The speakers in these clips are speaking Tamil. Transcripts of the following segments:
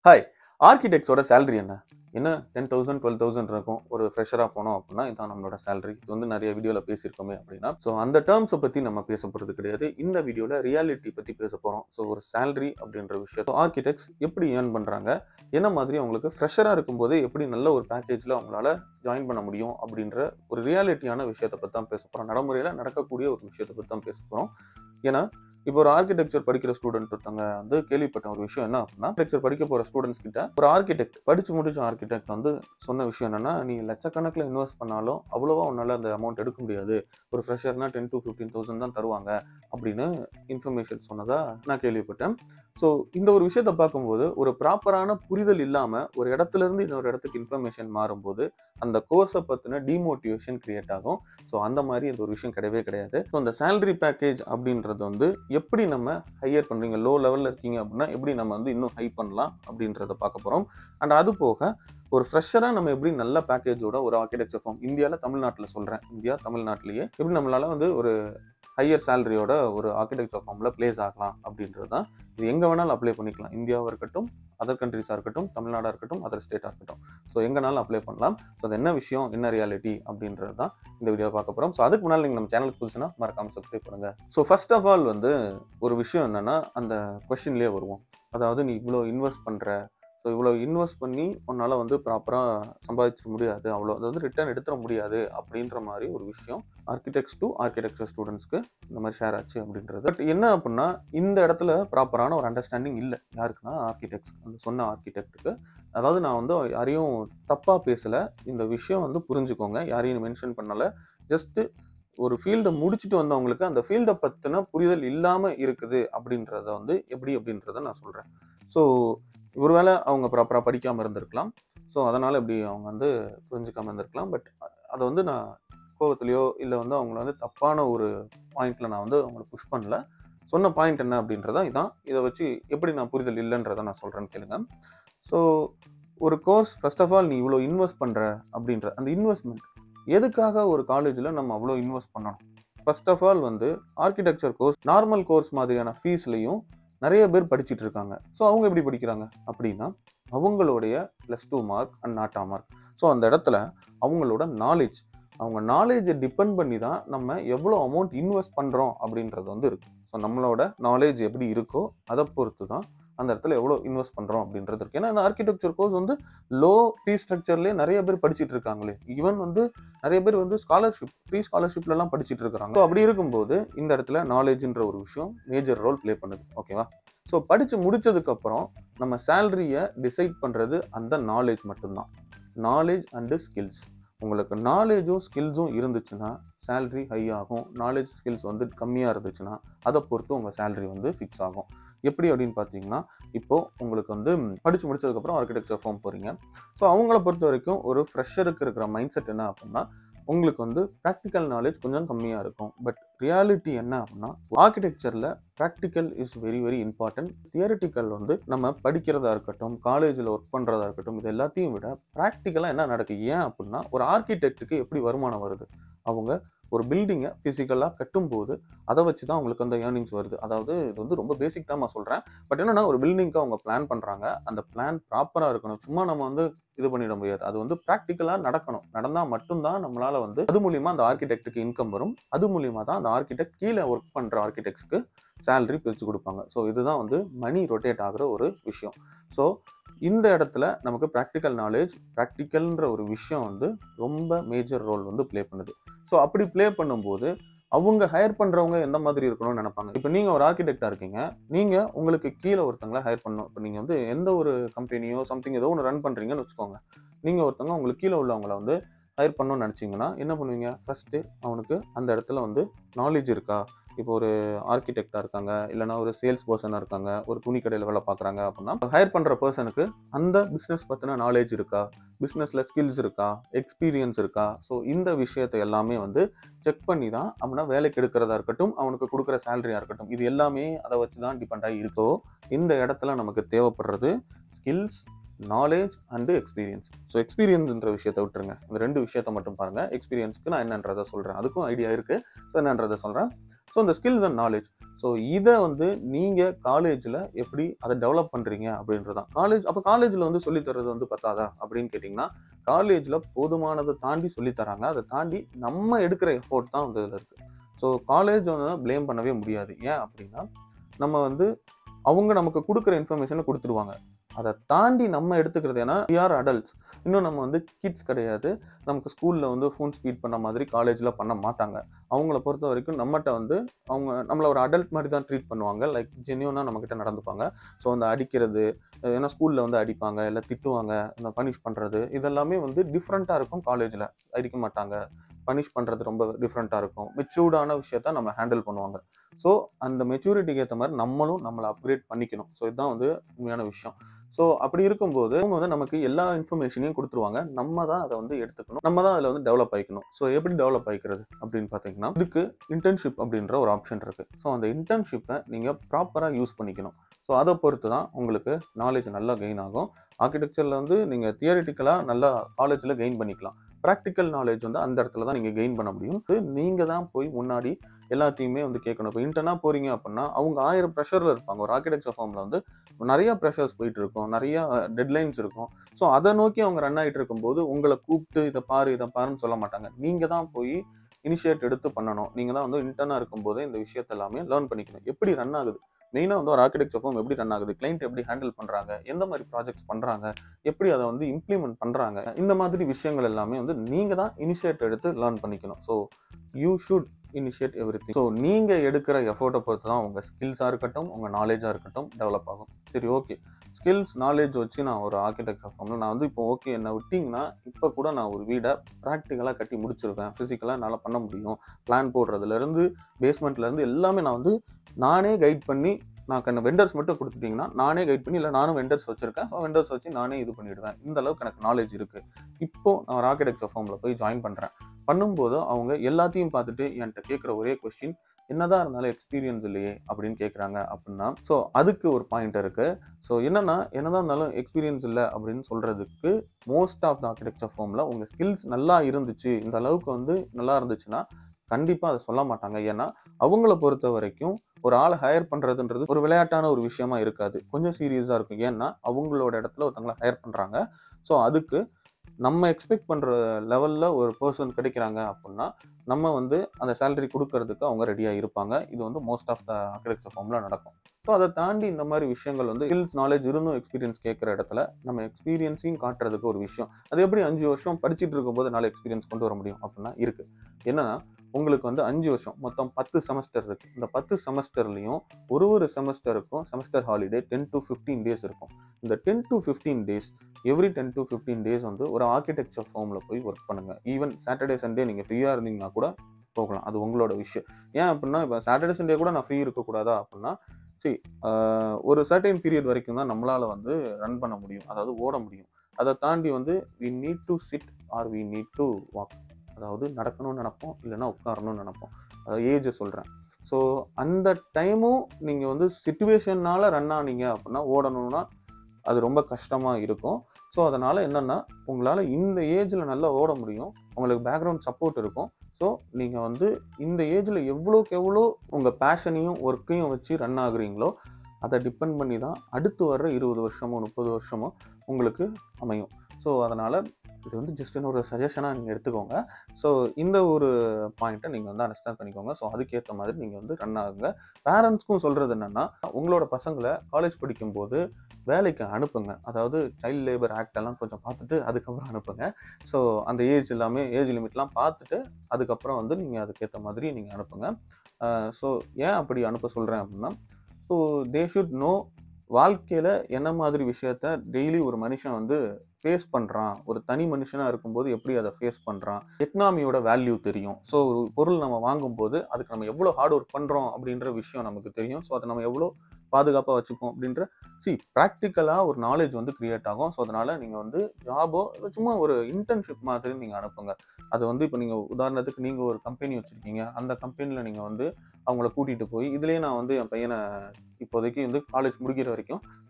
ஹாய் ஆர்கிடெக்ட்ஸோட சேலரி என்ன என்ன டென் தௌசண்ட் டுவெல் தௌசண்ட் இருக்கும் ஒரு ஃப்ரெஷராக போனோம் அப்படின்னா இதான் நம்மளோட சேலரி இது வந்து நிறைய வீடியோவில் பேசியிருக்கோமே அப்படின்னா ஸோ அந்த டேர்ம்ஸை பற்றி நம்ம பேச போகிறது கிடையாது இந்த வீடியோவில் ரியாலிட்டி பற்றி பேச போகிறோம் ஸோ ஒரு சேலரி அப்படின்ற விஷயம் ஆர்கிடெக்ட்ஸ் எப்படி ஏர்ன் பண்ணுறாங்க என்ன மாதிரி அவங்களுக்கு ஃப்ரெஷராக இருக்கும்போதே எப்படி நல்ல ஒரு பேக்கேஜில் அவங்களால ஜாயின் பண்ண முடியும் அப்படின்ற ஒரு ரியாலிட்டியான விஷயத்தை பற்றி தான் பேச போகிறோம் நடைமுறையில் நடக்கக்கூடிய ஒரு விஷயத்தை பற்றி தான் பேச போகிறோம் ஏன்னா இப்போ ஒரு ஆர்கிடெக்சர் படிக்கிற ஸ்டூடெண்ட் ஒருத்தவங்க வந்து கேள்விப்பட்ட ஒரு விஷயம் என்ன அப்படின்னா ஆர்கிடெக்சர் படிக்க போகிற ஸ்டூடெண்ட்ஸ் கிட்ட ஒரு ஆர்கிடெக்ட் படிச்சு முடிச்ச ஆர்கிடெக்ட் வந்து சொன்ன விஷயம் என்னன்னா நீ லட்சக்கணக்கில் இன்வெஸ்ட் பண்ணாலும் அவ்வளோவா உன்னால் அந்த அமௌண்ட் எடுக்க முடியாது ஒரு ஃப்ரெஷர்னா டென் டு ஃபிஃப்டீன் தௌசண்ட் தான் தருவாங்க அப்படின்னு இன்ஃபர்மேஷன் சொன்னதா நான் கேள்விப்பட்டேன் ஸோ இந்த ஒரு விஷயத்தை பார்க்கும்போது ஒரு ப்ராப்பரான புரிதல் இல்லாமல் ஒரு இடத்துல இருந்து இன்னொரு இடத்துக்கு இன்ஃபர்மேஷன் மாறும்போது அந்த கோர்ஸை பற்றின டிமோட்டிவேஷன் கிரியேட் ஆகும் ஸோ அந்த மாதிரி இந்த ஒரு விஷயம் கிடையவே கிடையாது ஸோ அந்த சேலரி பேக்கேஜ் அப்படின்றது வந்து எப்படி நம்ம ஹையர் பண்ணுறீங்க லோ லெவலில் இருக்கீங்க அப்படின்னா எப்படி நம்ம வந்து இன்னும் ஹை பண்ணலாம் அப்படின்றத பார்க்க போகிறோம் அண்ட் அது போக ஒரு ஃப்ரெஷராக நம்ம எப்படி நல்ல பேக்கேஜோட ஒரு ஆர்கிடெக்சர் ஃபார்ம் இந்தியாவில் தமிழ்நாட்டில் சொல்கிறேன் இந்தியா தமிழ்நாட்டிலேயே எப்படி நம்மளால வந்து ஒரு ஹையர் சேலரியோட ஒரு ஆர்கிடெக்சர் ஃபார்மில் பிளேஸ் ஆகலாம் அப்படின்றது தான் இது எங்கே வேணாலும் அப்ளை பண்ணிக்கலாம் இந்தியாவாக இருக்கட்டும் அதர் கண்ட்ரிஸாக இருக்கட்டும் தமிழ்நாடாக இருக்கட்டும் அதர் ஸ்டேட்டாக இருக்கட்டும் ஸோ எங்கேனாலும் அப்ளை பண்ணலாம் ஸோ அது என்ன விஷயம் என்ன ரியாலிட்டி அப்படின்றது தான் இந்த வீடியோ பார்க்க போகிறோம் ஸோ அதுக்கு முன்னால் நீங்கள் நம்ம சேனலுக்கு புதுசுனா மறக்காமல் சப்ஸ்கிரைப் பண்ணுங்கள் ஸோ ஃபர்ஸ்ட் ஆஃப் ஆல் வந்து ஒரு விஷயம் என்னென்னா அந்த கொஷின்லேயே வருவோம் அதாவது நீ இவ்வளோ இன்வெஸ்ட் பண்ணுற ஸோ இவ்வளோ இன்வெஸ்ட் பண்ணி உன்னால் வந்து ப்ராப்பராக சம்பாதிச்சிட முடியாது அவ்வளோ அது வந்து ரிட்டர்ன் எடுத்துட முடியாது அப்படின்ற மாதிரி ஒரு விஷயம் ஆர்கிடெக்ட்ஸ் டு ஆர்கிடெக்சர் ஸ்டூடெண்ட்ஸ்க்கு இந்த மாதிரி ஷேர் ஆச்சு அப்படின்றது பட் என்ன அப்படின்னா இந்த இடத்துல ப்ராப்பரான ஒரு அண்டர்ஸ்டாண்டிங் இல்லை யாருக்குன்னா ஆர்கிடெக்ட்ஸ் அந்த சொன்ன ஆர்கிடெக்ட்டுக்கு அதாவது நான் வந்து யாரையும் தப்பாக பேசலை இந்த விஷயம் வந்து புரிஞ்சுக்கோங்க யாரையும் மென்ஷன் பண்ணலை ஜஸ்ட்டு ஒரு ஃபீல்டை முடிச்சுட்டு வந்தவங்களுக்கு அந்த ஃபீல்டை பற்றின புரிதல் இல்லாமல் இருக்குது அப்படின்றத வந்து எப்படி அப்படின்றத நான் சொல்கிறேன் ஸோ ஒருவேளை அவங்க ப்ராப்பராக படிக்காமல் இருந்திருக்கலாம் ஸோ அதனால் இப்படி அவங்க வந்து புரிஞ்சுக்காமல் இருந்திருக்கலாம் பட் அதை வந்து நான் கோவத்துலையோ இல்லை வந்து அவங்கள வந்து தப்பான ஒரு பாயிண்டில் நான் வந்து அவங்கள புஷ் பண்ணல சொன்ன பாயிண்ட் என்ன அப்படின்றதா இதான் இதை வச்சு எப்படி நான் புரிதல் இல்லைன்றதை நான் சொல்கிறேன்னு கேளுங்க ஸோ ஒரு கோர்ஸ் ஃபர்ஸ்ட் ஆஃப் ஆல் நீ இவ்வளோ இன்வெஸ்ட் பண்ணுற அப்படின்ற அந்த இன்வெஸ்ட்மெண்ட் எதுக்காக ஒரு காலேஜில் நம்ம அவ்வளோ இன்வெஸ்ட் பண்ணணும் ஃபர்ஸ்ட் ஆஃப் ஆல் வந்து ஆர்கிடெக்சர் கோர்ஸ் நார்மல் கோர்ஸ் மாதிரியான ஃபீஸ்லையும் நிறைய பேர் படிச்சுட்டு இருக்காங்க ஸோ அவங்க எப்படி படிக்கிறாங்க அப்படின்னா அவங்களுடைய plus two mark and NATA mark so அந்த இடத்துல அவங்களோட நாலேஜ் அவங்க நாலேஜை டிபெண்ட் பண்ணி தான் நம்ம எவ்வளோ அமௌண்ட் இன்வெஸ்ட் பண்ணுறோம் அப்படின்றது வந்து இருக்குது ஸோ நம்மளோட நாலேஜ் எப்படி இருக்கோ அதை பொறுத்து தான் அந்த இடத்துல எவ்வளோ இன்வெஸ்ட் பண்ணுறோம் அப்படின்றது இருக்குது ஏன்னா இந்த ஆர்கிடெக்சர் கோர்ஸ் வந்து லோ ஃபீஸ் ஸ்ட்ரக்சர்லேயே நிறைய பேர் படிச்சுட்டு இருக்காங்களே ஈவன் வந்து நிறைய பேர் வந்து ஸ்காலர்ஷிப் ஃப்ரீ ஸ்காலர்ஷிப்லலாம் படிச்சுட்டு இருக்காங்க ஸோ அப்படி இருக்கும்போது இந்த இடத்துல நாலேஜ்ன்ற ஒரு விஷயம் மேஜர் ரோல் ப்ளே பண்ணுது ஓகேவா ஸோ படித்து முடிச்சதுக்கப்புறம் நம்ம சேலரியை டிசைட் பண்ணுறது அந்த நாலேஜ் மட்டும்தான் நாலேஜ் அண்டு ஸ்கில்ஸ் உங்களுக்கு நாலேஜும் ஸ்கில்ஸும் இருந்துச்சுன்னா சேலரி ஹை ஆகும் நாலேஜ் ஸ்கில்ஸ் வந்து கம்மியாக இருந்துச்சுன்னா அதை பொறுத்து உங்கள் சேலரி வந்து ஃபிக்ஸ் ஆகும் எப்படி அப்படின்னு பார்த்தீங்கன்னா இப்போது உங்களுக்கு வந்து படித்து முடிச்சதுக்கப்புறம் ஆர்கிடெக்சர் ஃபார்ம் போகிறீங்க ஸோ அவங்கள பொறுத்த வரைக்கும் ஒரு ஃப்ரெஷருக்கு இருக்கிற மைண்ட் செட் என்ன அப்படின்னா உங்களுக்கு வந்து ப்ராக்டிக்கல் நாலேஜ் கொஞ்சம் கம்மியாக இருக்கும் பட் ரியாலிட்டி என்ன அப்படின்னா ஆர்கிடெக்சரில் practical is very very important theoretical வந்து நம்ம படிக்கிறதா இருக்கட்டும் காலேஜில் ஒர்க் பண்ணுறதா இருக்கட்டும் இது எல்லாத்தையும் விட ப்ராக்டிக்கலாக என்ன நடக்குது ஏன் அப்படின்னா ஒரு ஆர்கிடெக்ட்டுக்கு எப்படி வருமானம் வருது அவங்க ஒரு பில்டிங்கை ஃபிசிக்கலாக கட்டும்போது அதை வச்சு தான் அவங்களுக்கு அந்த ஏர்னிங்ஸ் வருது அதாவது இது வந்து ரொம்ப பேசிக் தான் நான் சொல்கிறேன் பட் என்னென்னா ஒரு பில்டிங்க்கு அவங்க பிளான் பண்ணுறாங்க அந்த பிளான் ப்ராப்பராக இருக்கணும் சும்மா நம்ம வந்து இது பண்ணிட முடியாது அது வந்து ப்ராக்டிக்கலாக நடக்கணும் நடந்தால் மட்டும்தான் நம்மளால் வந்து அது மூலியமாக அந்த ஆர்கிடெக்ட்டுக்கு இன்கம் வரும் அது மூலியமாக தான் அந்த ஆர்கிடெக்ட் கீழே ஒர்க் பண்ணுற ஆர்கிடெக்ட்ஸ்க்கு சேலரி பிரித்து கொடுப்பாங்க ஸோ இதுதான் வந்து மணி ரொட்டேட் ஆகிற ஒரு விஷயம் ஸோ இந்த இடத்துல நமக்கு ப்ராக்டிக்கல் நாலேஜ் ப்ராக்டிக்கல்ன்ற ஒரு விஷயம் வந்து ரொம்ப மேஜர் ரோல் வந்து ப்ளே பண்ணுது ஸோ அப்படி ப்ளே பண்ணும்போது அவங்க ஹையர் பண்ணுறவங்க எந்த மாதிரி இருக்கணும்னு நினைப்பாங்க இப்போ நீங்கள் ஒரு ஆர்கிடெக்டாக இருக்கீங்க நீங்கள் உங்களுக்கு கீழே ஒருத்தங்கள ஹையர் பண்ணணும் இப்போ நீங்கள் வந்து எந்த ஒரு கம்பெனியோ சம்திங் ஏதோ ஒன்று ரன் பண்ணுறீங்கன்னு வச்சுக்கோங்க நீங்கள் ஒருத்தவங்க உங்களுக்கு கீழே உள்ளவங்கள வந்து ஹையர் பண்ணணும்னு நினச்சிங்கன்னா என்ன பண்ணுவீங்க ஃபஸ்ட்டு அவனுக்கு அந்த இடத்துல வந்து நாலேஜ் இருக்கா இப்போ ஒரு ஆர்கிடெக்டாக இருக்காங்க இல்லைனா ஒரு சேல்ஸ் பர்சனாக இருக்காங்க ஒரு துணி கடையில் வேலை பார்க்குறாங்க அப்படின்னா ஹையர் பண்ணுற பர்சனுக்கு அந்த பிஸ்னஸ் பற்றின நாலேஜ் இருக்கா பிஸ்னஸில் ஸ்கில்ஸ் இருக்கா எக்ஸ்பீரியன்ஸ் இருக்கா ஸோ இந்த விஷயத்தை எல்லாமே வந்து செக் பண்ணி தான் அவனை வேலைக்கு எடுக்கிறதா இருக்கட்டும் அவனுக்கு கொடுக்குற சேலரியாக இருக்கட்டும் இது எல்லாமே அதை வச்சு தான் டிபெண்ட் ஆகி இருக்கோ இந்த இடத்துல நமக்கு தேவைப்படுறது skills knowledge and experience so எக்ஸ்பீரியன்ஸ்ன்ற விஷயத்தை விட்டுருங்க இந்த ரெண்டு விஷயத்த மட்டும் பாருங்க எக்ஸ்பீரியன்ஸ்க்கு நான் என்னன்றதை சொல்கிறேன் அதுக்கும் ஐடியா இருக்குது ஸோ என்னன்றதை சொல்கிறேன் ஸோ இந்த ஸ்கில்ஸ் அண்ட் நாலேஜ் ஸோ இதை வந்து நீங்கள் காலேஜில் எப்படி அதை டெவலப் பண்ணுறீங்க அப்படின்றது தான் காலேஜ் அப்போ காலேஜில் வந்து சொல்லித் தர்றது வந்து பத்தாதா அப்படின்னு கேட்டிங்கன்னா காலேஜில் போதுமானதை தாண்டி சொல்லித் தராங்க அதை தாண்டி நம்ம எடுக்கிற எஃபோர்ட் தான் வந்து இதில் இருக்குது ஸோ காலேஜ் வந்து ப்ளேம் பண்ணவே முடியாது ஏன் அப்படின்னா நம்ம வந்து அவங்க நமக்கு கொடுக்குற இன்ஃபர்மேஷனை கொடுத்துருவாங்க அதை தாண்டி நம்ம எடுத்துக்கிறது ஏன்னா ஆர் அடல்ட்ஸ் இன்னும் நம்ம வந்து கிட்ஸ் கிடையாது நமக்கு ஸ்கூலில் வந்து ஃபோன் ஸ்பீட் பண்ண மாதிரி காலேஜில் பண்ண மாட்டாங்க அவங்கள பொறுத்த வரைக்கும் நம்மகிட்ட வந்து அவங்க நம்மளை ஒரு அடல்ட் மாதிரி தான் ட்ரீட் பண்ணுவாங்க லைக் ஜென்யூனாக நம்மக்கிட்ட நடந்துப்பாங்க ஸோ அந்த அடிக்கிறது ஏன்னா ஸ்கூலில் வந்து அடிப்பாங்க இல்லை திட்டுவாங்க இந்த பனிஷ் பண்ணுறது இதெல்லாமே வந்து டிஃப்ரெண்ட்டாக இருக்கும் காலேஜில் அடிக்க மாட்டாங்க பனிஷ் பண்ணுறது ரொம்ப டிஃப்ரெண்ட்டாக இருக்கும் மெச்சூர்டான விஷயத்த நம்ம ஹேண்டில் பண்ணுவாங்க ஸோ அந்த மெச்சூரிட்டிக்கு ஏற்ற மாதிரி நம்மளும் நம்மளை அப்கிரேட் பண்ணிக்கணும் ஸோ இதுதான் வந்து உண்மையான விஷயம் ஸோ அப்படி இருக்கும்போது அவங்க வந்து நமக்கு எல்லா இன்ஃபர்மேஷனையும் கொடுத்துருவாங்க நம்ம தான் அதை வந்து எடுத்துக்கணும் நம்ம தான் அதில் வந்து டெவலப் ஆகிக்கணும் ஸோ எப்படி டெவலப் ஆகிக்கிறது அப்படின்னு பார்த்தீங்கன்னா இதுக்கு இன்டர்ன்ஷிப் அப்படின்ற ஒரு ஆப்ஷன் இருக்குது ஸோ அந்த இன்டர்ன்ஷிப்பை நீங்கள் ப்ராப்பராக யூஸ் பண்ணிக்கணும் ஸோ அதை பொறுத்து தான் உங்களுக்கு நாலேஜ் நல்லா கெயின் ஆகும் ஆர்கிடெக்சரில் வந்து நீங்கள் தியரிட்டிக்கலாக நல்லா காலேஜில் கெயின் பண்ணிக்கலாம் ப்ராக்டிக்கல் நாலேஜ் வந்து அந்த இடத்துல தான் நீங்கள் கெயின் பண்ண முடியும் நீங்கள் தான் போய் முன்னாடி எல்லாத்தையுமே வந்து கேட்கணும் இப்போ இன்டர்னாக போகிறீங்க அப்படின்னா அவங்க ஆயிரம் ப்ரெஷரில் இருப்பாங்க ஒரு ஆர்கிடெக்சர் ஃபார்மில் வந்து நிறைய ப்ரெஷர்ஸ் போயிட்டு இருக்கும் நிறைய டெட்லைன்ஸ் இருக்கும் ஸோ அதை நோக்கி அவங்க ரன் ஆகிட்டு இருக்கும்போது உங்களை கூப்பிட்டு இதை பாரு இதை பாருன்னு சொல்ல மாட்டாங்க நீங்கள் தான் போய் இனிஷியேட் எடுத்து பண்ணணும் நீங்கள் தான் வந்து இன்டர்னாக இருக்கும்போது இந்த விஷயத்த எல்லாமே லேர்ன் பண்ணிக்கணும் எப்படி ரன் ஆகுது மெயினாக வந்து ஒரு ஆர்கிடெக்சர் ஃபார்ம் எப்படி ரன் ஆகுது கிளைண்ட் எப்படி ஹேண்டில் பண்ணுறாங்க எந்த மாதிரி ப்ராஜெக்ட்ஸ் பண்ணுறாங்க எப்படி அதை வந்து இம்ப்ளிமெண்ட் பண்ணுறாங்க இந்த மாதிரி விஷயங்கள் எல்லாமே வந்து நீங்கள் தான் இனிஷியேட் எடுத்து லேர்ன் பண்ணிக்கணும் so you should initiate everything so நீங்கள் எடுக்கிற எஃபோர்ட்டை பொறுத்து தான் உங்கள் ஸ்கில்ஸாக இருக்கட்டும் உங்கள் நாலேஜாக இருக்கட்டும் டெவலப் ஆகும் சரி ஓகே ஸ்கில்ஸ் நாலேஜ் வச்சு நான் ஒரு ஆர்கிடெக்சர் ஃபார்மில் நான் வந்து இப்போ ஓகே என்ன விட்டிங்கன்னா இப்போ கூட நான் ஒரு வீடை ப்ராக்டிக்கலாக கட்டி முடிச்சிருவேன் ஃபிசிக்கலாக என்னால் பண்ண முடியும் பிளான் போடுறதுலேருந்து பேஸ்மெண்ட்லேருந்து எல்லாமே நான் வந்து நானே கைட் பண்ணி நான் கண்ண வெண்டர்ஸ் மட்டும் கொடுத்துட்டிங்கன்னா நானே கைட் பண்ணி இல்லை நானும் வெண்டர்ஸ் வச்சிருக்கேன் ஸோ வெண்டர்ஸ் வச்சு நானே இது பண்ணிவிடுவேன் இந்த அளவுக்கு எனக்கு நாலேஜ் இருக்குது இப்போ நான் ஒரு ஆர்கிடெக்சர் ஃபார்மில் போய் ஜாயின் பண்ணுறேன் பண்ணும்போது அவங்க எல்லாத்தையும் பார்த்துட்டு என்கிட்ட கேட்குற ஒரே கொஸ்டின் என்னதான் இருந்தாலும் எக்ஸ்பீரியன்ஸ் இல்லையே அப்படின்னு கேட்குறாங்க அப்படின்னா ஸோ அதுக்கு ஒரு பாயிண்ட் இருக்கு ஸோ என்னன்னா என்னதான் இருந்தாலும் எக்ஸ்பீரியன்ஸ் இல்லை அப்படின்னு சொல்றதுக்கு மோஸ்ட் ஆஃப் த ஆர்கிடெக்சர் ஃபார்மில் உங்கள் ஸ்கில்ஸ் நல்லா இருந்துச்சு இந்த அளவுக்கு வந்து நல்லா இருந்துச்சுன்னா கண்டிப்பாக அதை சொல்ல மாட்டாங்க ஏன்னா அவங்கள பொறுத்த வரைக்கும் ஒரு ஆளை ஹையர் பண்ணுறதுன்றது ஒரு விளையாட்டான ஒரு விஷயமா இருக்காது கொஞ்சம் சீரியஸாக இருக்கும் ஏன்னா அவங்களோட இடத்துல ஒருத்தவங்களை ஹையர் பண்ணுறாங்க ஸோ அதுக்கு நம்ம எக்ஸ்பெக்ட் பண்ணுற லெவலில் ஒரு பர்சன் கிடைக்கிறாங்க அப்படின்னா நம்ம வந்து அந்த சேலரி கொடுக்கறதுக்கு அவங்க ரெடியாக இருப்பாங்க இது வந்து மோஸ்ட் ஆஃப் த ஆர்கிடெக்சர் ஃபார்மில் நடக்கும் ஸோ அதை தாண்டி இந்த மாதிரி விஷயங்கள் வந்து ஸ்கில்ஸ் நாலேஜ் இருந்தும் எக்ஸ்பீரியன்ஸ் கேட்குற இடத்துல நம்ம எக்ஸ்பீரியன்ஸையும் காட்டுறதுக்கு ஒரு விஷயம் அது எப்படி அஞ்சு வருஷம் படிச்சுட்டு இருக்கும்போது நல்ல எக்ஸ்பீரியன்ஸ் கொண்டு வர முடியும் அப்படின்னா இருக்குது என்னன்னா உங்களுக்கு வந்து அஞ்சு வருஷம் மொத்தம் பத்து செமஸ்டர் இருக்கு இந்த பத்து செமஸ்டர்லையும் ஒரு ஒரு செமஸ்டருக்கும் semester holiday ten to fifteen days இருக்கும் இந்த ten to fifteen days every ten to fifteen days வந்து ஒரு ஆர்கிடெக்சர் ஃபார்மில் போய் ஒர்க் பண்ணுங்க ஈவன் சாட்டர்டே சண்டே நீங்கள் ஃப்ரீயாக இருந்தீங்கன்னா கூட போகலாம் அது உங்களோட விஷயம் ஏன் அப்படின்னா இப்போ சாட்டர்டே சண்டே கூட நான் ஃப்ரீ இருக்கக்கூடாதா அப்படின்னா சரி ஒரு சர்டைன் பீரியட் வரைக்கும் தான் நம்மளால் வந்து ரன் பண்ண முடியும் அதாவது ஓட முடியும் அதை தாண்டி வந்து we need to sit or we need to walk அதாவது நடக்கணும்னு நினைப்போம் இல்லைன்னா உட்காரணும்னு நினைப்போம் அதாவது ஏஜை சொல்கிறேன் ஸோ அந்த டைமும் நீங்கள் வந்து சுச்சுவேஷனால் ரன் ஆனீங்க அப்படின்னா ஓடணும்னா அது ரொம்ப கஷ்டமாக இருக்கும் ஸோ அதனால் என்னென்னா உங்களால் இந்த ஏஜில் நல்லா ஓட முடியும் உங்களுக்கு பேக்ரவுண்ட் சப்போர்ட் இருக்கும் ஸோ நீங்கள் வந்து இந்த ஏஜில் எவ்வளோக்கு எவ்வளோ உங்கள் பேஷனையும் ஒர்க்கையும் வச்சு ரன் ஆகுறீங்களோ அதை டிபெண்ட் பண்ணி தான் அடுத்து வர்ற இருபது வருஷமோ முப்பது வருஷமோ உங்களுக்கு அமையும் ஸோ அதனால் இது வந்து ஜஸ்ட் ஒரு சஜஷனாக நீங்கள் எடுத்துக்கோங்க ஸோ இந்த ஒரு பாயிண்ட்டை நீங்கள் வந்து அண்டர்ஸ்டாண்ட் பண்ணிக்கோங்க ஸோ அதுக்கேற்ற மாதிரி நீங்கள் வந்து ரன் ஆகுங்க பேரண்ட்ஸ்க்கும் சொல்கிறது என்னென்னா உங்களோட பசங்களை காலேஜ் படிக்கும்போது வேலைக்கு அனுப்புங்க அதாவது சைல்ட் லேபர் ஆக்ட் எல்லாம் கொஞ்சம் பார்த்துட்டு அதுக்கப்புறம் அனுப்புங்க ஸோ அந்த ஏஜ் எல்லாமே ஏஜ் லிமிட்லாம் பார்த்துட்டு அதுக்கப்புறம் வந்து நீங்கள் அதுக்கேற்ற மாதிரி நீங்கள் அனுப்புங்க ஸோ ஏன் அப்படி அனுப்ப சொல்கிறேன் அப்படின்னா ஸோ தே ஷுட் நோ வாழ்க்கையில் என்ன மாதிரி விஷயத்த டெய்லி ஒரு மனுஷன் வந்து ஃபேஸ் பண்ணுறான் ஒரு தனி மனுஷனாக இருக்கும்போது எப்படி அதை ஃபேஸ் பண்ணுறான் எக்கனாமியோட வேல்யூ தெரியும் ஸோ ஒரு பொருள் நம்ம வாங்கும்போது அதுக்கு நம்ம எவ்வளோ ஹார்ட் ஒர்க் பண்ணுறோம் அப்படின்ற விஷயம் நமக்கு தெரியும் ஸோ அதை நம்ம எவ்வளோ பாதுகாப்பாக வச்சுப்போம் அப்படின்ற சி ப்ராக்டிக்கலாக ஒரு நாலேஜ் வந்து க்ரியேட் ஆகும் ஸோ அதனால் நீங்கள் வந்து ஜாபோ சும்மா ஒரு இன்டர்ன்ஷிப் மாதிரி நீங்கள் அனுப்புங்க அது வந்து இப்போ நீங்கள் உதாரணத்துக்கு நீங்கள் ஒரு கம்பெனி வச்சுருக்கீங்க அந்த கம்பெனியில் நீங்கள் வந்து அவங்கள கூட்டிகிட்டு போய் இதுலேயே நான் வந்து என் பையனை இப்போதைக்கு வந்து காலேஜ் முடிக்கிற வரைக்கும்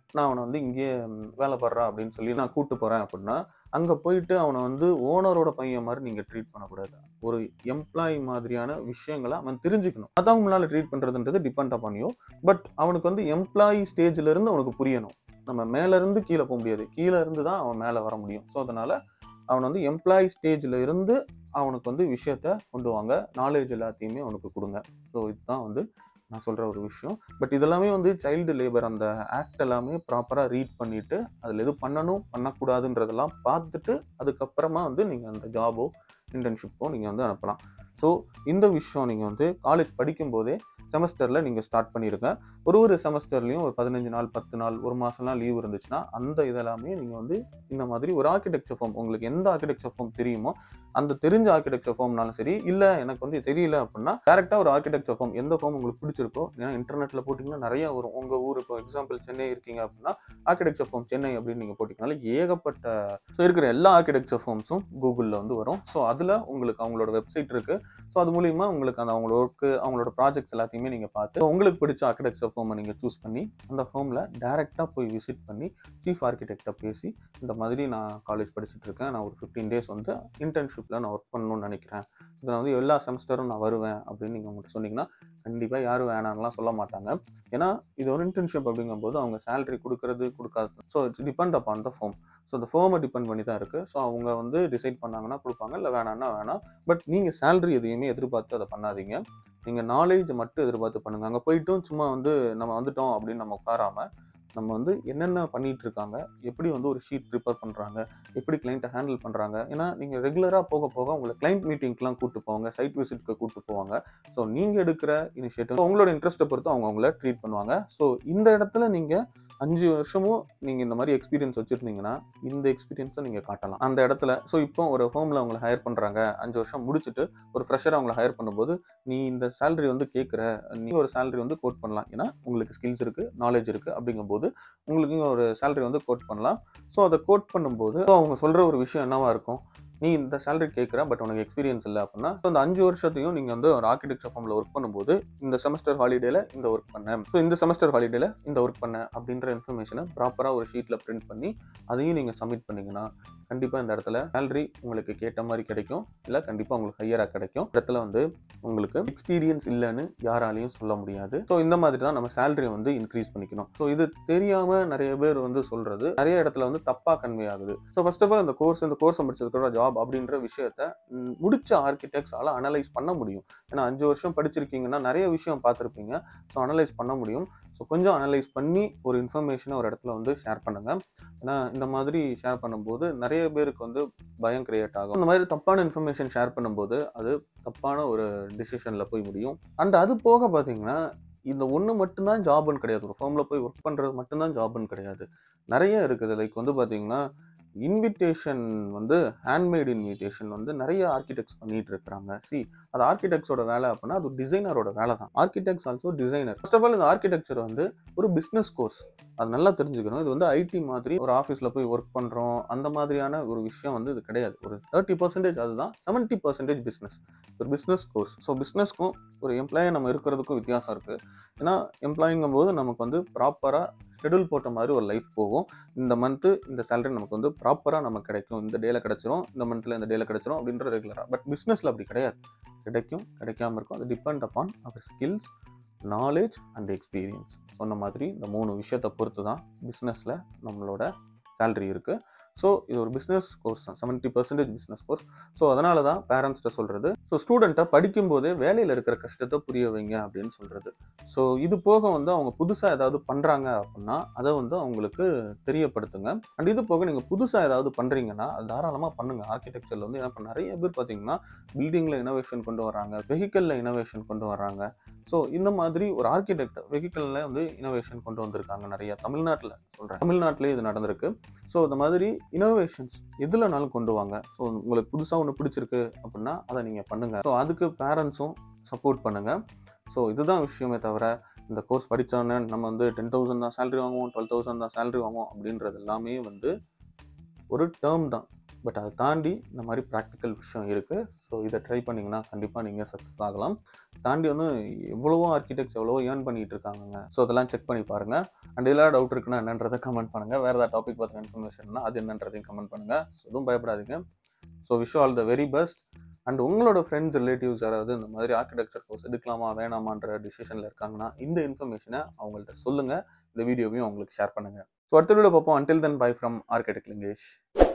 நான் அவனை வந்து இங்கேயே ம், வேலை படுறான் அப்படின்னு சொல்லி நான் கூட்டு போகிறேன் அப்படின்னா அங்கே போயிட்டு அவனை வந்து ஓனரோட பையன் மாதிரி நீங்கள் ட்ரீட் பண்ணக்கூடாது ஒரு எம்ப்ளாயி மாதிரியான விஷயங்களை அவன் தெரிஞ்சுக்கணும் அதான் உங்களால் ட்ரீட் பண்ணுறதுன்றது டிபெண்ட் பண்ணியோ பட் அவனுக்கு வந்து எம்ப்ளாயி ஸ்டேஜ்ல இருந்து அவனுக்கு புரியணும் நம்ம மேல இருந்து கீழே போக முடியாது கீழே இருந்து தான் அவன் மேலே வர முடியும் ஸோ அதனால அவன் வந்து எம்ப்ளாயி ஸ்டேஜ்ல இருந்து அவனுக்கு வந்து விஷயத்த கொண்டு வாங்க நாலேஜ் எல்லாத்தையுமே அவனுக்கு கொடுங்க ஸோ இதுதான் வந்து நான் சொல்ற ஒரு விஷயம் பட் இதெல்லாமே வந்து சைல்டு லேபர் அந்த ஆக்ட் எல்லாமே ப்ராப்பராக ரீட் பண்ணிட்டு அதில் எது பண்ணணும் பண்ணக்கூடாதுன்றதெல்லாம் பார்த்துட்டு அதுக்கப்புறமா வந்து நீங்கள் அந்த ஜாபோ இன்டர்ன்ஷிப்போ நீங்கள் வந்து அனுப்பலாம் ஸோ இந்த விஷயம் நீங்கள் வந்து காலேஜ் படிக்கும்போதே செமஸ்டரில் நீங்கள் ஸ்டார்ட் பண்ணிருங்க ஒரு ஒரு செமஸ்டர்லையும் ஒரு பதினஞ்சு நாள் பத்து நாள் ஒரு மாதம்லாம் லீவ் இருந்துச்சுன்னா அந்த இதெல்லாமே நீங்கள் வந்து இந்த மாதிரி ஒரு ஆர்கிடெக்சர் ஃபார்ம் உங்களுக்கு எந்த ஆர்கிடெக்சர் ஃபார்ம் தெரியுமோ அந்த தெரிஞ்ச ஆர்கிடெக்சர் ஃபார்ம்னாலும் சரி இல்லை எனக்கு வந்து தெரியல அப்படின்னா டேரெக்டாக ஒரு ஆர்கிடெக்சர் ஃபார்ம் எந்த ஃபார்ம் உங்களுக்கு பிடிச்சிருக்கோ ஏன்னா இன்டர்நெட்டில் போட்டிங்கன்னா நிறைய வரும் உங்கள் ஊர் இப்போ எக்ஸாம்பிள் சென்னை இருக்கீங்க அப்படின்னா ஆர்கிடெக்சர் ஃபார்ம் சென்னை அப்படின்னு நீங்கள் போட்டிங்கனால ஏகப்பட்ட ஸோ இருக்கிற எல்லா ஆர்கிடெக்சர் ஃபார்ம்ஸும் கூகுளில் வந்து வரும் ஸோ அதில் உங்களுக்கு அவங்களோட வெப்சைட் இருக்குது ஸோ அது மூலியமா உங்களுக்கு அந்த அவங்களோட ஒர்க்கு அவங்களோட ப்ராஜெக்ட்ஸ் எல்லாத்தையுமே நீங்கள் பார்த்து so உங்களுக்கு பிடிச்ச ஆர்கிடெக்சர் ஃபார்மை நீங்கள் சூஸ் பண்ணி அந்த ஃபார்மில் டேரெக்டாக போய் விசிட் பண்ணி சீஃப் ஆர்கிடெக்டை பேசி இந்த மாதிரி நான் காலேஜ் படிச்சுட்டு இருக்கேன் நான் ஒரு ஃபிஃப்டீன் டேஸ் வந்து இன்டர்ன்ஷிப்பில் நான் ஒர்க் பண்ணணும்னு நினைக்கிறேன் இதில் வந்து எல்லா செமஸ்டரும் நான் வருவேன் அப்படின்னு நீங்கள் உங்கள்கிட்ட சொன்னீங்கன்னா கண்டிப்பாக யாரும் வேணாம்லாம் சொல்ல மாட்டாங்க ஏன்னா இது ஒரு இன்டர்ன்ஷிப் அப்படிங்கும்போது அவங்க சேலரி கொடுக்கறது கொடுக்காது so it's depend upon the firm so அந்த ஃபார்மை டிபெண்ட் பண்ணி தான் இருக்குது ஸோ அவங்க வந்து டிசைட் பண்ணாங்கன்னா கொடுப்பாங்க இல்லை வேணான்னா வேணாம் பட் நீங்கள் சேலரி எதையுமே எதிர்பார்த்து அதை பண்ணாதீங்க நீங்கள் நாலேஜ் மட்டும் எதிர்பார்த்து பண்ணுங்க அங்கே போயிட்டும் சும்மா வந்து நம்ம வந்துட்டோம் அப்படின்னு நம்ம உட்காராம நம்ம வந்து என்னென்ன பண்ணிட்டு இருக்காங்க எப்படி வந்து ஒரு ஷீட் ப்ரிப்பேர் பண்ணுறாங்க எப்படி கிளைண்ட்டை ஹேண்டில் பண்ணுறாங்க ஏன்னா நீங்கள் ரெகுலராக போக போக உங்களை கிளைண்ட் மீட்டிங்க்கெலாம் கூட்டு போவாங்க சைட் விசிட்க்கு கூட்டு போவாங்க ஸோ நீங்கள் எடுக்கிற இனிஷியேட்டிவ் உங்களோட இன்ட்ரெஸ்ட்டை பொறுத்து அவங்க உங்களை ட்ரீட் பண்ணுவாங்க ஸோ இந்த இடத்துல நீங்கள் அஞ்சு வருஷமும் நீங்கள் இந்த மாதிரி எக்ஸ்பீரியன்ஸ் வச்சுருந்தீங்கன்னா இந்த எக்ஸ்பீரியன்ஸை நீங்கள் காட்டலாம் அந்த இடத்துல ஸோ இப்போ ஒரு ஹோமில் அவங்களை ஹையர் பண்ணுறாங்க அஞ்சு வருஷம் முடிச்சுட்டு ஒரு ஃப்ரெஷராக அவங்களை ஹையர் பண்ணும்போது நீ இந்த சேலரி வந்து கேட்குற நீ ஒரு சேலரி வந்து கோட் பண்ணலாம் ஏன்னா உங்களுக்கு ஸ்கில்ஸ் இருக்குது நாலேஜ் இருக்குது அப்படிங்கும்போது உங்களுக்கு இங்க ஒரு சேலரி வந்து கோட் பண்ணலாம் ஸோ அதை கோட் பண்ணும்போது so அவங்க சொல்கிற ஒரு விஷயம் என்னவா இருக்கும் நீ இந்த சேலரி கேட்குற பட் உனக்கு எக்ஸ்பீரியன்ஸ் இல்லை அப்படின்னா so அந்த அஞ்சு வருஷத்தையும் நீங்கள் வந்து ஒரு ஆர்கிடெக்சர் ஃபார்மில் ஒர்க் பண்ணும்போது இந்த செமஸ்டர் ஹாலிடேல இந்த ஒர்க் பண்ணேன் ஸோ இந்த செமஸ்டர் ஹாலிடேல இந்த ஒர்க் பண்ணேன் அப்படின்ற இன்ஃபர்மேஷனை ப்ராப்பராக ஒரு ஷீட்டில் பிரிண்ட் பண்ணி அதையும் நீங்கள் சப்மிட் பண்ணீங்கன்னா கண்டிப்பாக இந்த இடத்துல சேலரி உங்களுக்கு கேட்ட மாதிரி கிடைக்கும் இல்லை கண்டிப்பாக உங்களுக்கு ஹையராக கிடைக்கும் இந்த இடத்துல வந்து உங்களுக்கு எக்ஸ்பீரியன்ஸ் இல்லைன்னு யாராலையும் சொல்ல முடியாது ஸோ இந்த மாதிரி தான் நம்ம சேலரியை வந்து இன்க்ரீஸ் பண்ணிக்கணும் ஸோ இது தெரியாமல் நிறைய பேர் வந்து சொல்கிறது நிறைய இடத்துல வந்து தப்பாக கன்வே ஆகுது ஸோ ஃபர்ஸ்ட் ஆஃப் ஆல் இந்த கோர்ஸ் இந்த கோர்ஸ் முடிச்சதுக்கப்புறம் ஜாப் அப்படின்ற விஷயத்த ம், முடிச்ச ஆர்கிடெக்ட்ஸால் அனலைஸ் பண்ண முடியும் ஏன்னா அஞ்சு வருஷம் படிச்சிருக்கீங்கன்னா நிறைய விஷயம் பார்த்துருப்பீங்க ஸோ அனலைஸ் பண்ண முடியும் ஸோ கொஞ்சம் அனலைஸ் பண்ணி ஒரு இன்ஃபர்மேஷனை ஒரு இடத்துல வந்து ஷேர் பண்ணுங்க ஏன்னா இந்த மாதிரி ஷேர் பண்ணும்போது நிறைய பேருக்கு வந்து பயம் கிரியேட் ஆகும் இந்த மாதிரி தப்பான இன்ஃபர்மேஷன் ஷேர் பண்ணும்போது அது தப்பான ஒரு டிசிஷனில் போய் முடியும் அண்ட் அது போக பார்த்தீங்கன்னா இந்த ஒன்று மட்டும்தான் ஜாப்னு கிடையாது ஒரு ஃபார்மில் போய் ஒர்க் பண்ணுறது மட்டும்தான் ஜாப்னு கிடையாது நிறைய இருக்குது லைக் வந்து பார்த்தீங்கன்னா இன்விடேஷன் வந்து ஹேண்ட்மேட் இன்விடேஷன் வந்து நிறைய ஆர்கிடெக்ட்ஸ் பண்ணிட்டு இருக்கிறாங்க சி அது ஆர்கிடெக்ட்ஸோட வேலை அப்படின்னா அது டிசைனரோட வேலை தான் architects also designer first of all இந்த ஆர்கிடெக்சர் வந்து ஒரு பிஸ்னஸ் கோர்ஸ் அது நல்லா தெரிஞ்சுக்கணும் இது வந்து ஐடி மாதிரி ஒரு ஆஃபீஸில் போய் ஒர்க் பண்ணுறோம் அந்த மாதிரியான ஒரு விஷயம் வந்து இது கிடையாது ஒரு தேர்ட்டி பர்சன்டேஜ் அதுதான் செவன்ட்டி பர்சன்டேஜ் பிஸ்னஸ் ஒரு பிஸ்னஸ் கோர்ஸ் ஸோ பிஸ்னஸ்க்கும் ஒரு எம்ப்ளாயை நம்ம இருக்கிறதுக்கும் வித்தியாசம் இருக்குது ஏன்னா எம்ப்ளாயிங்கும் போது நமக்கு வந்து ப்ராப்பராக ஷெடியூல் போட்ட மாதிரி ஒரு லைஃப் போகும் இந்த மந்த்து இந்த சேலரி நமக்கு வந்து ப்ராப்பராக நமக்கு கிடைக்கும் இந்த டேல கிடைச்சிரும் இந்த மந்த்தில் இந்த டேல கிடைச்சிரும் அப்படின்ற ரெகுலராக பட் பிஸ்னஸில் அப்படி கிடையாது கிடைக்கும் கிடைக்காம இருக்கும் அது டிபெண்ட் அப்பான் அவர் ஸ்கில்ஸ் நாலேஜ் அண்ட் எக்ஸ்பீரியன்ஸ் சொன்ன மாதிரி இந்த மூணு விஷயத்தை பொறுத்து தான் பிஸ்னஸில் நம்மளோட சேலரி இருக்குது ஸோ இது ஒரு பிஸ்னஸ் கோர்ஸ் தான் seventy percentage business course so அதனால தான் பேரண்ட்ஸ்கிட்ட சொல்கிறது ஸோ ஸ்டூடெண்ட்டை படிக்கும்போதே வேலையில் இருக்கிற கஷ்டத்தை புரிய வைங்க அப்படின்னு சொல்கிறது ஸோ இது போக வந்து அவங்க புதுசாக ஏதாவது பண்ணுறாங்க அப்படின்னா அதை வந்து அவங்களுக்கு தெரியப்படுத்துங்க அண்ட் இது போக நீங்கள் புதுசாக ஏதாவது பண்ணுறீங்கன்னா அது தாராளமாக பண்ணுங்கள் ஆர்கிடெக்சரில் வந்து ஏன்னா இப்போ நிறைய பேர் பார்த்தீங்கன்னா பில்டிங்கில் இனோவேஷன் கொண்டு வராங்க வெஹிக்கலில் இனோவேஷன் கொண்டு வராங்க ஸோ இந்த மாதிரி ஒரு ஆர்கிடெக்ட் வெஹிக்கலில் வந்து இனோவேஷன் கொண்டு வந்திருக்காங்க நிறைய தமிழ்நாட்டில் சொல்கிறேன் தமிழ்நாட்டிலே இது நடந்திருக்கு ஸோ இந்த மாதிரி இனோவேஷன்ஸ் எதுலனாலும் கொண்டு வாங்க ஸோ உங்களுக்கு புதுசாக ஒன்று பிடிச்சிருக்கு அப்படின்னா அதை நீங்கள் பண்ணுங்கள் ஸோ அதுக்கு பேரண்ட்ஸும் சப்போர்ட் பண்ணுங்கள் ஸோ இதுதான் விஷயமே தவிர இந்த கோர்ஸ் படித்தோன்னே நம்ம வந்து டென் தௌசண்ட் தான் சேலரி வாங்குவோம் டுவெல் தௌசண்ட் தான் சேலரி வாங்குவோம் அப்படின்றது எல்லாமே வந்து ஒரு டேர்ம் தான் பட் அதை தாண்டி இந்த மாதிரி ப்ராக்டிக்கல் விஷயம் இருக்குது ஸோ இதை ட்ரை பண்ணிங்கன்னா கண்டிப்பாக நீங்கள் சக்ஸஸ் ஆகலாம் தாண்டி வந்து எவ்வளவோ ஆர்கிடெக்ட்ஸ் எவ்வளவோ ஏர்ன் பண்ணிட்டு இருக்காங்க ஸோ அதெல்லாம் செக் பண்ணி பாருங்கள் அண்ட் எல்லாம் டவுட் இருக்குன்னா என்னன்றதை கமெண்ட் பண்ணுங்கள் வேறு ஏதாவது டாபிக் பற்றின இன்ஃபர்மேஷன்னா அது என்னன்றதையும் கமெண்ட் பண்ணுங்கள் ஸோ எதுவும் பயப்படாதீங்க so wish all the very best and உங்களோட ஃப்ரெண்ட்ஸ் ரிலேட்டிவ்ஸ் யாராவது இந்த மாதிரி ஆர்கிடெக்சர் கோர்ஸ் எடுக்கலாமா வேணாமான்ற டிசிஷனில் இருக்காங்கன்னா இந்த இன்ஃபர்மேஷனை அவங்கள்ட்ட சொல்லுங்கள் இந்த வீடியோவையும் அவங்களுக்கு ஷேர் பண்ணுங்கள் ஸோ அடுத்த வீடியோ பார்ப்போம் until then bye from architect Lingesh